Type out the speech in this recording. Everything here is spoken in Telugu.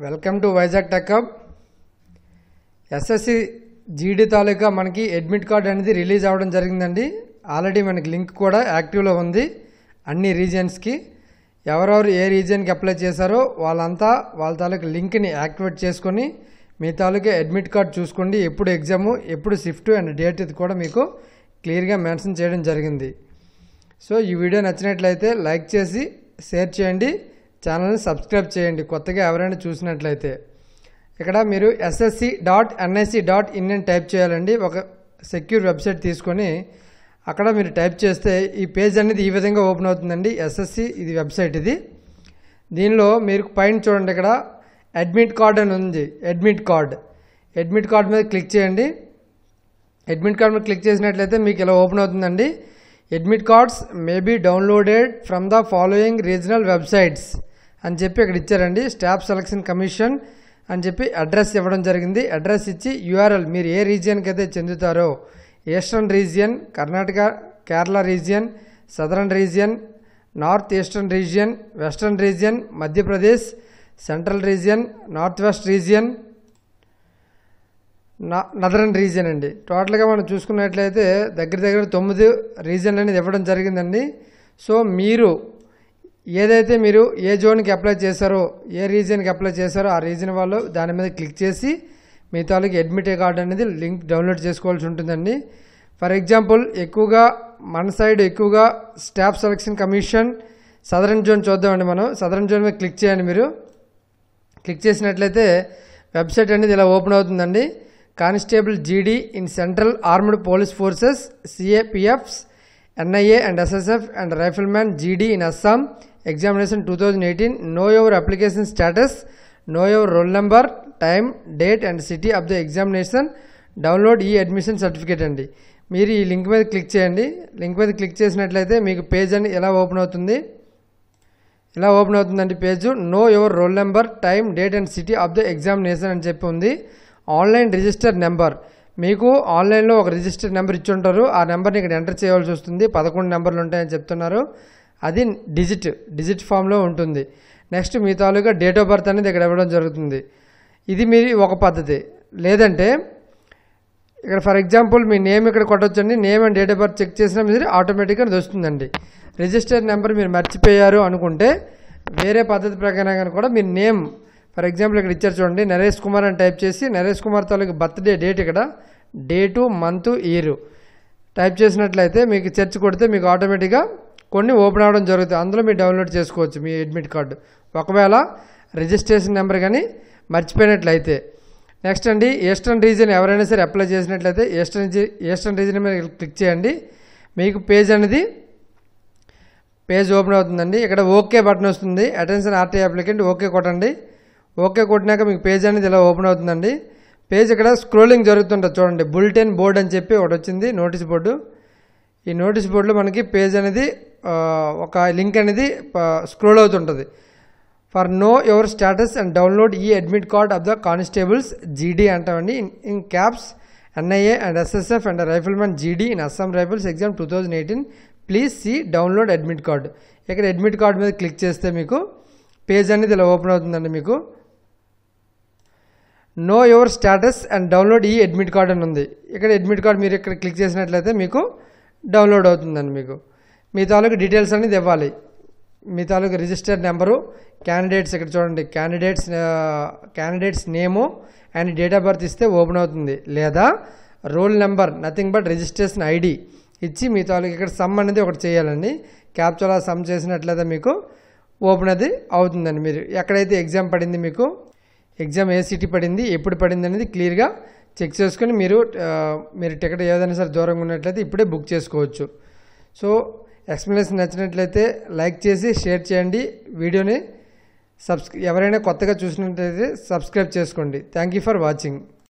welcome to Vizag tech hub SSC GD తాలూకా మనకి అడ్మిట్ కార్డ్ అనేది రిలీజ్ అవ్వడం జరిగిందండి ఆల్రెడీ మనకి లింక్ కూడా యాక్టివ్లో ఉంది అన్ని రీజియన్స్కి ఎవరెవరు ఏ రీజియన్కి అప్లై చేశారో వాళ్ళంతా వాళ్ళ తాలూకా లింక్ని యాక్టివేట్ చేసుకొని మీ తాలూకా అడ్మిట్ కార్డ్ చూసుకోండి ఎప్పుడు ఎగ్జాము ఎప్పుడు షిఫ్ట్ అండ్ డేట్ ఇది కూడా మీకు క్లియర్గా మెన్షన్ చేయడం జరిగింది సో ఈ వీడియో నచ్చినట్లయితే లైక్ చేసి షేర్ చేయండి ఛానల్ని సబ్స్క్రైబ్ చేయండి కొత్తగా ఎవరైనా చూసినట్లయితే ఇక్కడ మీరు SSC dot NIC dot in అని టైప్ చేయాలండి ఒక సెక్యూర్ వెబ్సైట్ తీసుకొని అక్కడ మీరు టైప్ చేస్తే ఈ పేజ్ అనేది ఈ విధంగా ఓపెన్ అవుతుందండి ఎస్ఎస్సి ఇది వెబ్సైట్ ఇది దీనిలో మీరు పైన చూడండి ఇక్కడ అడ్మిట్ కార్డ్ అని ఉంది అడ్మిట్ కార్డ్ అడ్మిట్ కార్డ్ మీద క్లిక్ చేయండి అడ్మిట్ కార్డ్ మీద క్లిక్ చేసినట్లయితే మీకు ఇలా ఓపెన్ అవుతుందండి admit cards may be downloaded from the following regional websites అని చెప్పి ఇక్కడ ఇచ్చారండి స్టాఫ్ సెలక్షన్ కమిషన్ అని చెప్పి అడ్రస్ ఇవ్వడం జరిగింది అడ్రస్ ఇచ్చి యూఆర్ఎల్ మీరు ఏ రీజియన్కి అయితే చెందుతారో eastern region Karnataka Kerala region southern region north eastern region western region Madhya Pradesh central region north west region northern region అండి టోటల్గా మనం చూసుకున్నట్లయితే దగ్గర దగ్గర తొమ్మిది రీజియన్ అనేది ఇవ్వడం జరిగిందండి సో మీరు ఏదైతే మీరు ఏ జోన్కి అప్లై చేశారో ఏ రీజియన్కి అప్లై చేశారో ఆ రీజియన్ వాళ్ళు దాని మీద క్లిక్ చేసి మీ తాలూకు అడ్మిట్ కార్డ్ అనేది లింక్ డౌన్లోడ్ చేసుకోవాల్సి ఉంటుందండి ఫర్ ఎగ్జాంపుల్ ఎక్కువగా మన సైడ్ ఎక్కువగా staff selection commission southern zone చూద్దామండి మనం సదరన్ జోన్ మీద క్లిక్ చేయండి మీరు క్లిక్ చేసినట్లయితే వెబ్సైట్ అనేది ఇలా ఓపెన్ అవుతుందండి constable GD in central armed police forces CAPFs NIA and SSF and rifleman GD in Assam examination two thousand eighteen know your application status know your roll number time date and city of the examination download ఈ అడ్మిషన్ సర్టిఫికేట్ అండి మీరు ఈ లింక్ మీద క్లిక్ చేయండి లింక్ మీద క్లిక్ చేసినట్లయితే మీకు పేజ్ అని ఎలా ఓపెన్ అవుతుంది ఇలా ఓపెన్ అవుతుందండి page know your roll number time date and city of the examination అని చెప్పి ఉంది ఆన్లైన్ రిజిస్టర్ నెంబర్ మీకు ఆన్లైన్లో ఒక రిజిస్టర్ నెంబర్ ఇచ్చి ఉంటారు ఆ నెంబర్ని ఇక్కడ ఎంటర్ చేయవలసి వస్తుంది పదకొండు నెంబర్లు ఉంటాయని చెప్తున్నారు అది డిజిట్ డిజిట్ ఫామ్లో ఉంటుంది నెక్స్ట్ మీ తాలూకా డేట్ ఆఫ్ బర్త్ అనేది ఇక్కడ ఇవ్వడం జరుగుతుంది ఇది మీరు ఒక పద్ధతి లేదంటే ఇక్కడ ఫర్ ఎగ్జాంపుల్ మీ నేమ్ ఇక్కడ కొట్టొచ్చండి name and date of birth check చేసినా మీరు ఆటోమేటిక్గా అది వస్తుందండి రిజిస్టర్ నెంబర్ మీరు మర్చిపోయారు అనుకుంటే వేరే పద్ధతి ప్రకారంగా కూడా మీ నేమ్ ఫర్ ఎగ్జాంపుల్ ఇక్కడ ఇచ్చారు చూడండి నరేష్ కుమార్ అని టైప్ చేసి నరేష్ కుమార్ తాలూకు బర్త్డే డేట్ ఇక్కడ డేటు మంత్ ఇయర్ టైప్ చేసినట్లయితే మీకు సెర్చ్ కొడితే మీకు ఆటోమేటిక్గా కొన్ని ఓపెన్ అవ్వడం జరుగుతుంది అందులో మీరు డౌన్లోడ్ చేసుకోవచ్చు మీ అడ్మిట్ కార్డు ఒకవేళ రిజిస్ట్రేషన్ నెంబర్ కానీ మర్చిపోయినట్లయితే నెక్స్ట్ అండి ఈస్టర్న్ రీజియన్ ఎవరైనా సరే అప్లై చేసినట్లయితే ఈస్టర్న్ ఈస్టర్న్ రీజియన్ మీద క్లిక్ చేయండి మీకు పేజ్ అనేది పేజ్ ఓపెన్ అవుతుందండి ఇక్కడ ఓకే బటన్ వస్తుంది అటెన్షన్ ఆర్టీ అప్లికెంట్ ఓకే కొట్టండి ఓకే కొట్టినాక మీకు పేజ్ అనేది ఇలా ఓపెన్ అవుతుందండి పేజ్ ఇక్కడ స్క్రోలింగ్ జరుగుతుంటుంది చూడండి బులెటిన్ బోర్డ్ అని చెప్పి ఒకటి వచ్చింది నోటీస్ బోర్డు ఈ నోటీస్ బోర్డులో మనకి పేజ్ అనేది ఒక లింక్ అనేది స్క్రోల్ అవుతుంటుంది for know your status and download e admit card of the constables GD అంటామండి in CAPs NIA and SSF and riflemen GD in Assam rifles exam two thousand eighteen please see download admit card ఇక్కడ అడ్మిట్ కార్డ్ మీద క్లిక్ చేస్తే మీకు పేజ్ అనేది ఇలా ఓపెన్ అవుతుందండి మీకు know your status and download e admit card అని ఉంది ఇక్కడ అడ్మిట్ కార్డ్ మీరు ఇక్కడ క్లిక్ చేసినట్లయితే మీకు డౌన్లోడ్ అవుతుందండి మీకు మీ తాలూకు డీటెయిల్స్ అనేది ఇవ్వాలి మీ తాలూకు రిజిస్టర్ నెంబరు క్యాండిడేట్స్ ఇక్కడ చూడండి candidates candidates name and date of birth ఇస్తే ఓపెన్ అవుతుంది లేదా roll number nothing but registration ID ఇచ్చి మీ తాలూకు ఇక్కడ సమ్ అనేది ఒకటి చేయాలండి క్యాప్చర్ సమ్ చేసినట్లయితే మీకు ఓపెన్ అది అవుతుందండి మీరు ఎక్కడైతే ఎగ్జామ్ పడింది మీకు ఎగ్జామ్ ఏ సిటీ పడింది ఎప్పుడు పడింది అనేది క్లియర్గా చెక్ చేసుకొని మీరు మీరు టికెట్ ఏదైనా సరే దూరంగా ఉన్నట్లయితే ఇప్పుడే బుక్ చేసుకోవచ్చు సో ఎక్స్ప్లెనేషన్ నచ్చినట్లయితే లైక్ చేసి షేర్ చేయండి వీడియోని సబ్స్క్రై ఎవరైనా కొత్తగా చూసినట్లయితే సబ్స్క్రైబ్ చేసుకోండి థ్యాంక్ యూ ఫర్ వాచింగ్